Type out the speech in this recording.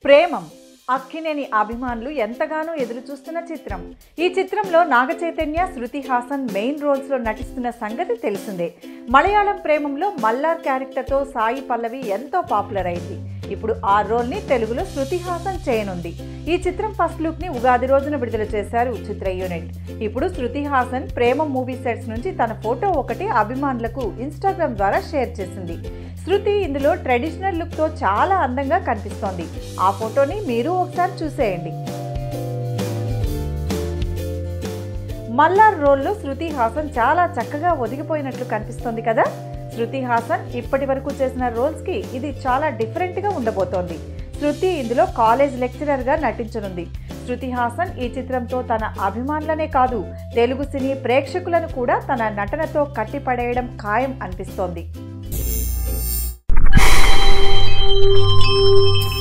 ప్రేమం అక్కినేని అభిమానులు ఎంతగానో ఎదురు చూస్తున్న చిత్రం ఈ చిత్రంలో నాగ చైతన్య శృతి హాసన్ మెయిన్ రోల్స్లో నటిస్తున్న సంగతి తెలిసిందే మలయాళం ప్రేమంలో మల్లార్ క్యారెక్టర్తో సాయి పల్లవి ఎంతో పాపులర్ అయింది ఇప్పుడు ఆ రోల్ని తెలుగులో శృతి హాసన్ చేయనుంది ఈ చిత్రం ఫస్ట్ లుక్ ని ఉగాది రోజున విడుదల చేశారు చిత్ర యూనిట్ ఇప్పుడు శృతి హాసన్ ప్రేమ మూవీ సెట్స్ నుంచి తన ఫోటో ఒకటి అభిమానులకు ఇన్స్టాగ్రామ్ ద్వారా షేర్ చేసింది శృతి ఇందులో ట్రెడిషనల్ లుక్తో చాలా అందంగా కనిపిస్తోంది ఆ ఫోటోని మీరు ఒకసారి చూసేయండి మల్లార్ రోల్లో శృతి హాసన్ చాలా చక్కగా ఒదిగిపోయినట్లు కనిపిస్తోంది కదా శృతి హాసన్ ఇప్పటి వరకు చేసిన రోల్స్కి ఇది చాలా డిఫరెంట్గా ఉండబోతోంది శృతి ఇందులో కాలేజ్ లెక్చరర్గా నటించనుంది శృతి హాసన్ ఈ చిత్రంతో తన అభిమానులనే కాదు తెలుగు సినీ ప్రేక్షకులను కూడా తన నటనతో కట్టిపడేయడం ఖాయం అనిపిస్తోంది